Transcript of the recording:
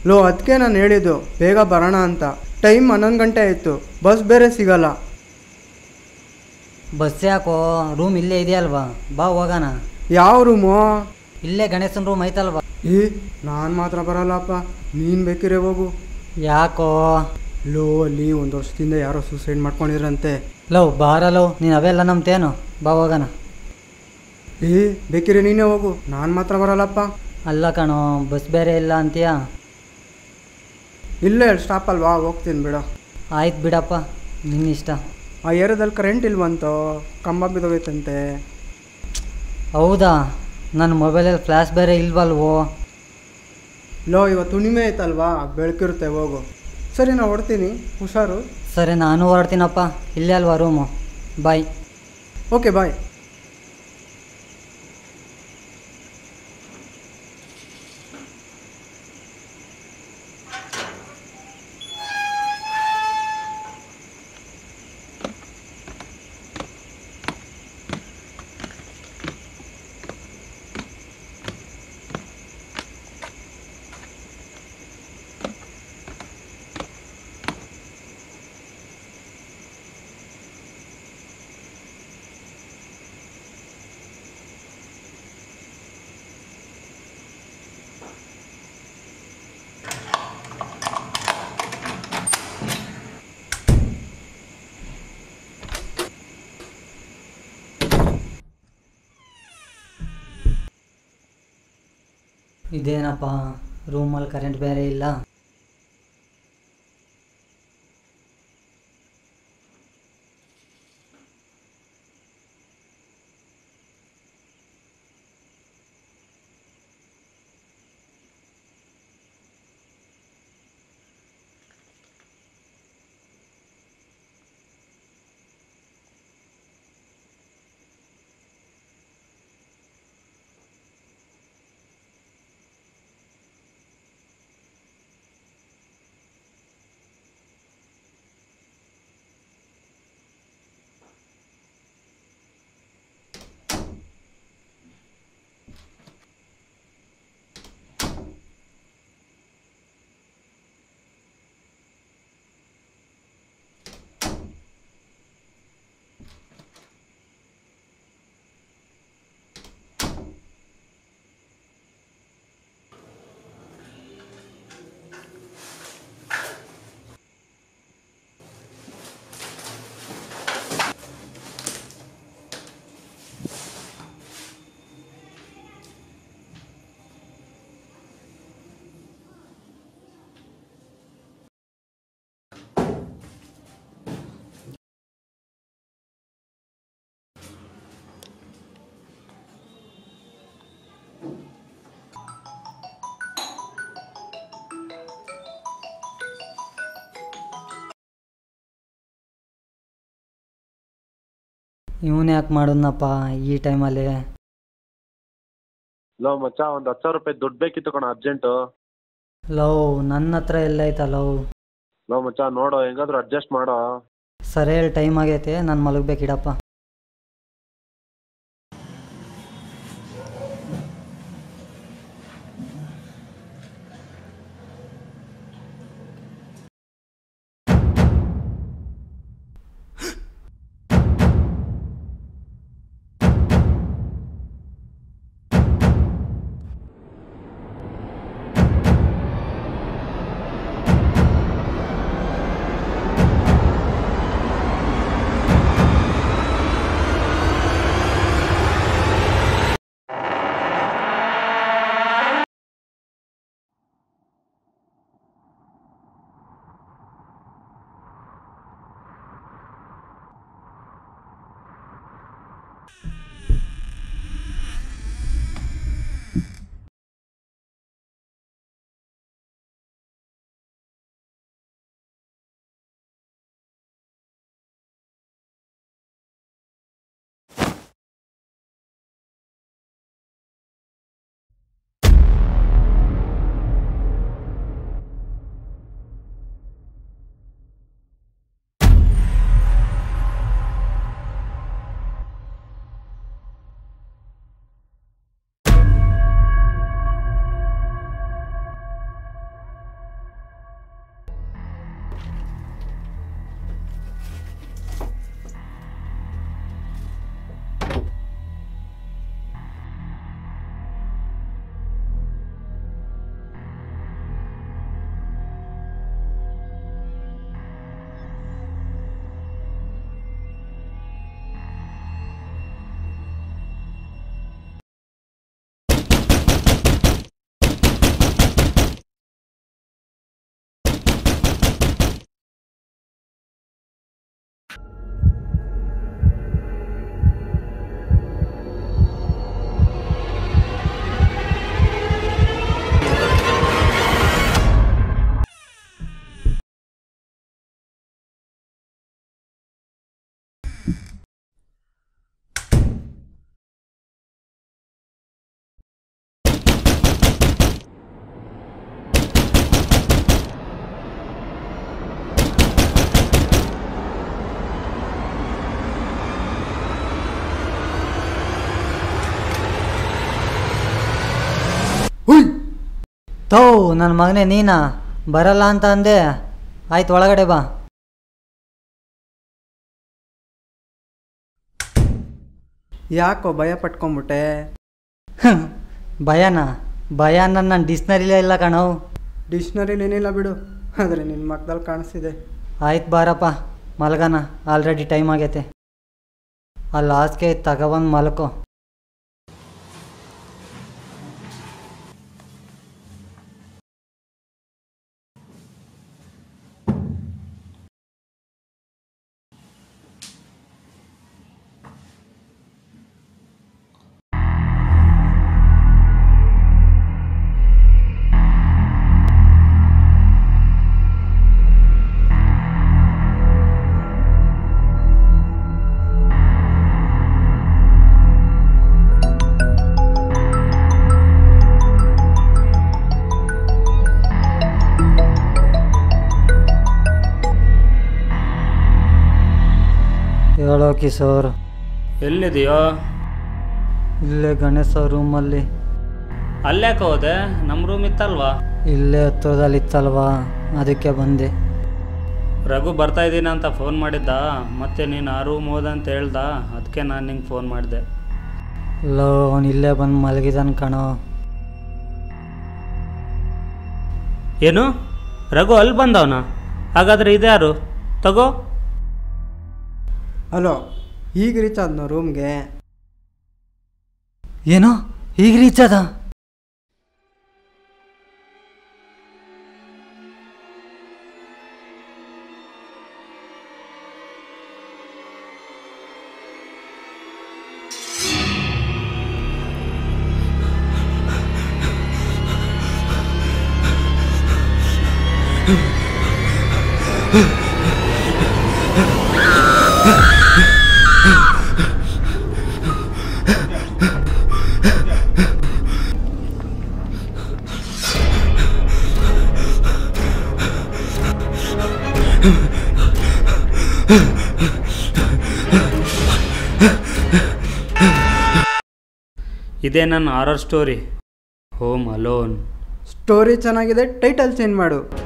low ಅದಕ್ಕೆ ನಾನು ಹೇಳಿದ್ದು ಬೇಗ ಬರೋಣ ಅಂತ ಟೈಮ್ ಹನ್ನೊಂದು ಗಂಟೆ ಆಯಿತು ಬಸ್ ಬೇರೆ ಸಿಗಲ್ಲ ಬಸ್ ಯಾಕೋ ರೂಮ್ ಇಲ್ಲೇ ಇದೆಯಲ್ವಾ ಬಾ ಹೋಗೋಣ ಯಾವ ರೂಮು ಇಲ್ಲೇ ಗಣೇಶನ ರೂಮ್ ಐತಲ್ವಾ ಏ ನಾನು ಮಾತ್ರ ಬರಲ್ಲಪ್ಪ ನೀನು ಬೇಕಿರೆ ಹೋಗು ಯಾಕೋ ಲೋ ಅಲ್ಲಿ ಒಂದು ವರ್ಷದಿಂದ ಯಾರೋ ಸೂಸೈಡ್ ಮಾಡ್ಕೊಂಡಿದ್ರಂತೆ ಲವ್ ಬಾರಲವ್ ನೀನು ಅವೆಲ್ಲ ನಂಬ್ತೇನು ಬಾ ಹೋಗೋಣ ಏ ಬೇಕಿರೆ ನೀನೇ ಹೋಗು ನಾನು ಮಾತ್ರ ಬರಲ್ಲಪ್ಪ ಅಲ್ಲ ಕಣೋ ಬಸ್ ಬೇರೆ ಇಲ್ಲ ಅಂತೀಯಾ ಇಲ್ಲೇ ಸ್ಟಾಪ್ ಅಲ್ವಾ ಹೋಗ್ತೀನಿ ಬಿಡ ಆಯ್ತು ಬಿಡಪ್ಪ ನಿನ್ನಿಷ್ಟ ಆ ಏರಿಯಾದಲ್ಲಿ ಕರೆಂಟ್ ಇಲ್ವಂತೋ ಕಂಬ ಬಿದ್ದೋಗೈತಂತೆ ಹೌದಾ ನನ್ನ ಮೊಬೈಲಲ್ಲಿ ಫ್ಲ್ಯಾಶ್ ಬೇರೆ ಇಲ್ವಲ್ವೋ ಲೋ ಇವತ್ತು ಹುಣ್ಣಿಮೆ ಐತಲ್ವಾ ಬೆಳಕಿರುತ್ತೆ ಹೋಗು ಸರಿ ನಾ ಹೊಡ್ತೀನಿ ಹುಷಾರು ಸರಿ ನಾನು ಹೊರಡ್ತೀನಪ್ಪ ಇಲ್ಲೇ ಅಲ್ವಾ ರೂಮು ಬಾಯ್ ಓಕೆ ಬಾಯ್ ಇದೇನಪ್ಪ ರೂಮಲ್ಲಿ ಕರೆಂಟ್ ಬೇರೆ ಇಲ್ಲ ಇವನು ಯಾಕೆ ಮಾಡಿದ್ನಪ್ಪ ಈ ಟೈಮಲ್ಲಿ ಲೋ ಮಚ್ಚ ಒಂದು ಹತ್ತು ಸಾವಿರ ರೂಪಾಯಿ ದುಡ್ಡು ಬೇಕಿತ್ತು ಕಣ ಅರ್ಜೆಂಟು ಲವ್ ನನ್ನ ಹತ್ರ ಎಲ್ಲ ಐತ ಲವ್ ಲೋ ಮಚ್ಚ ನೋಡು ಹೆಂಗಾದ್ರೂ ಅಡ್ಜಸ್ಟ್ ಮಾಡೋ ಸರಿ ಹೇಳಿ ಟೈಮ್ ಆಗೈತೆ ನಾನು ಮಲಗಬೇಕಿಡಪ್ಪ ಹುಯ್ ತೋ ನನ್ನ ಮಗನೇ ನೀನಾ ಬರಲ್ಲ ಅಂತ ಅಂದೆ ಆಯ್ತು ಒಳಗಡೆ ಬಾ ಯಾಕೋ ಭಯ ಪಟ್ಕೊಂಬಿಟ್ಟೆ ಭಯನಾ ಭಯ ನನ್ನ ಡಿಕ್ಷ್ನರಿಲೇ ಇಲ್ಲ ಕಣೋ ಡಿಕ್ಷ್ನರಿಲಿ ಏನಿಲ್ಲ ಬಿಡು ಆದರೆ ನಿನ್ನ ಮಕ್ಕದಲ್ಲಿ ಕಾಣಿಸ್ತಿದೆ ಆಯ್ತು ಬಾರಪ್ಪ ಮಲ್ಗನ ಆಲ್ರೆಡಿ ಟೈಮ್ ಆಗೈತೆ ಅಲ್ಲಿ ಹಾಸಿಗೆ ತಗೊಬಂದು ಮಲ್ಕೋ ಹೇಳೋ ಕಿಶೋರ್ ಎಲ್ಲಿದೆಯೋ ಇಲ್ಲೇ ಗಣೇಶ ರೂಮಲ್ಲಿ ಅಲ್ಲ್ಯಾಕೆ ಹೋದೆ ನಮ್ಮ ರೂಮ್ ಇತ್ತಲ್ವಾ ಇಲ್ಲೇ ಹತ್ರದಲ್ಲಿ ಇತ್ತಲ್ವಾ ಅದಕ್ಕೆ ಬಂದೆ ರಘು ಬರ್ತಾ ಇದ್ದೀನಿ ಅಂತ ಫೋನ್ ಮಾಡಿದ್ದ ಮತ್ತೆ ನೀನು ಆ ರೂಮ್ ಹೋದ ಅಂತ ಹೇಳ್ದ ಅದಕ್ಕೆ ನಾನು ನಿಂಗೆ ಫೋನ್ ಮಾಡಿದೆ ಲೋ ಅವ್ನು ಇಲ್ಲೇ ಬಂದು ಮಲಗಿದಾನ ಕಣೋ ಏನು ರಘು ಅಲ್ಲಿ ಬಂದವನ ಹಾಗಾದ್ರೆ ಇದ್ಯಾರು ತಗೋ ಹಲೋ ಈಗ ರೀಚ್ ಆದ್ನೋ ರೂಮ್ಗೆ ಏನೋ ಈಗ ರೀಚ್ ಅದ ಇದೇ ನನ್ನ horror story home alone story ಚೆನ್ನಾಗಿದೆ ಟೈಟಲ್ ಚೇಂಜ್ ಮಾಡು